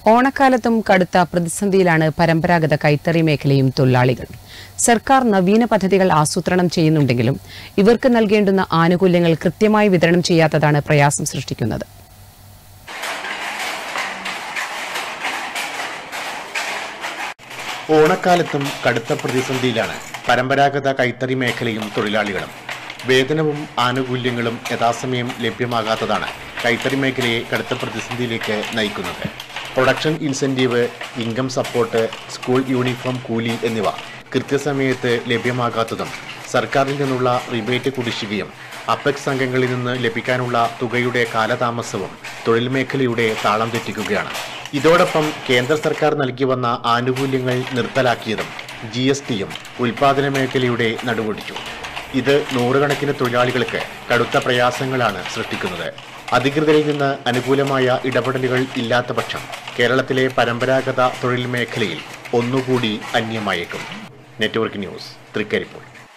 ഓണക്കാലത്തും കടുത്ത പ്രതിസന്ധിയിലാണ് പരമ്പരാഗത കൈത്തറി മേഖലയും തൊഴിലാളികൾ സർക്കാർ നവീന പദ്ധതികൾ ആസൂത്രണം ചെയ്യുന്നുണ്ടെങ്കിലും ഇവർക്ക് നൽകേണ്ടുന്ന ആനുകൂല്യങ്ങൾ കൃത്യമായി വിതരണം ചെയ്യാത്തതാണ് പ്രയാസം സൃഷ്ടിക്കുന്നത് ഓണക്കാലത്തും കടുത്ത പ്രതിസന്ധിയിലാണ് പരമ്പരാഗത കൈത്തറി മേഖലയും തൊഴിലാളികളും വേതനവും ആനുകൂല്യങ്ങളും യഥാസമയം ലഭ്യമാകാത്തതാണ് കൈത്തറി മേഖലയെ കടുത്ത പ്രതിസന്ധിയിലേക്ക് നയിക്കുന്നത് production incentive income support school uniform കൂലി എന്നിവ കൃത്യസമയത്ത് ലഭ്യമാകാത്തതും സർക്കാരിൽ നിന്നുള്ള റിബേറ്റ് കുടിശ്ശികയും അപ്പെക്സ് സംഘങ്ങളിൽ നിന്ന് ലഭിക്കാനുള്ള തുകയുടെ കാലതാമസവും തൊഴിൽ മേഖലയുടെ താളം തെറ്റിക്കുകയാണ് ഇതോടൊപ്പം കേന്ദ്ര സർക്കാർ നൽകി വന്ന ആനുകൂല്യങ്ങൾ നിർത്തലാക്കിയതും ജി എസ് ടിയും ഉൽപാദന മേഖലയുടെ നടുവൊടിച്ചു ഇത് നൂറുകണക്കിന് തൊഴിലാളികൾക്ക് കടുത്ത പ്രയാസങ്ങളാണ് സൃഷ്ടിക്കുന്നത് അധികൃതരിൽ നിന്ന് അനുകൂലമായ ഇടപെടലുകൾ ഇല്ലാത്ത പക്ഷം കേരളത്തിലെ പരമ്പരാഗത തൊഴിൽ മേഖലയിൽ ഒന്നുകൂടി അന്യമായേക്കും നെറ്റ്വർക്ക് ന്യൂസ് തൃക്കരിപ്പൂർ